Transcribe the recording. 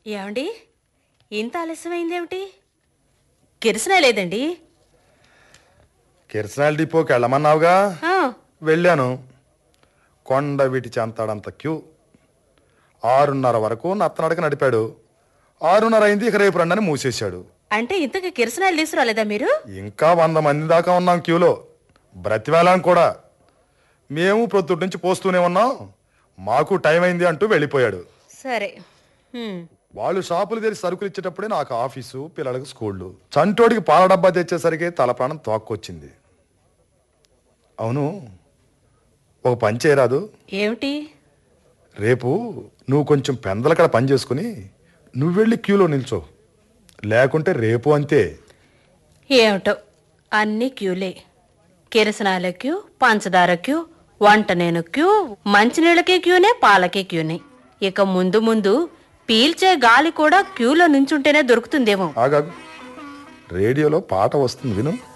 ఏమండి ఇంత ఆలస్యమైందేమిటి కిరసనే లేదండి కిరసనాల డిపోకి వెళ్ళమన్నావుగా ఆ, వెళ్ళాను కొండ వీటి చెంతాడంత క్యూ ఆరున్నర వరకు నత్తనడక నడిపాడు ఆరున్నర అయింది ఇక రేపు రండని మూసేశాడు అంటే ఇంతకు కిరసనాయలు తీసుకురాలేదా మీరు ఇంకా వంద మంది దాకా ఉన్నాం క్యూలో బ్రతివేళాం కూడా మేము ప్రొద్దుటి నుంచి పోస్తూనే ఉన్నాం మాకు టైం అయింది అంటూ వెళ్ళిపోయాడు సరే హ్మ్. వాళ్ళు షాపులు తెరిచి సరుకులు ఇచ్చేటప్పుడే నాకు ఆఫీసు పిల్లలకు స్కూళ్ళు చంటోడికి పాల డబ్బా తెచ్చేసరికి తల ప్రాణం తోక్కొచ్చింది అవును ఒక పని చేయరాదు ఏమిటి రేపు నువ్వు కొంచెం పెందలకడ పని చేసుకుని నువ్వు వెళ్ళి క్యూలో నిల్చో లేకుంటే రేపు అంతే ఏమిటో అన్ని క్యూలే కిరసనాల క్యూ పంచదార క్యూ వంట నేను క్యూ మంచినీళ్ళకే క్యూనే పాలకే క్యూనే ఇక ముందు ముందు పీల్చే గాలి కూడా క్యూలో నుంచుంటేనే దొరుకుతుందేమో ఆగాగు రేడియోలో పాట వస్తుంది విను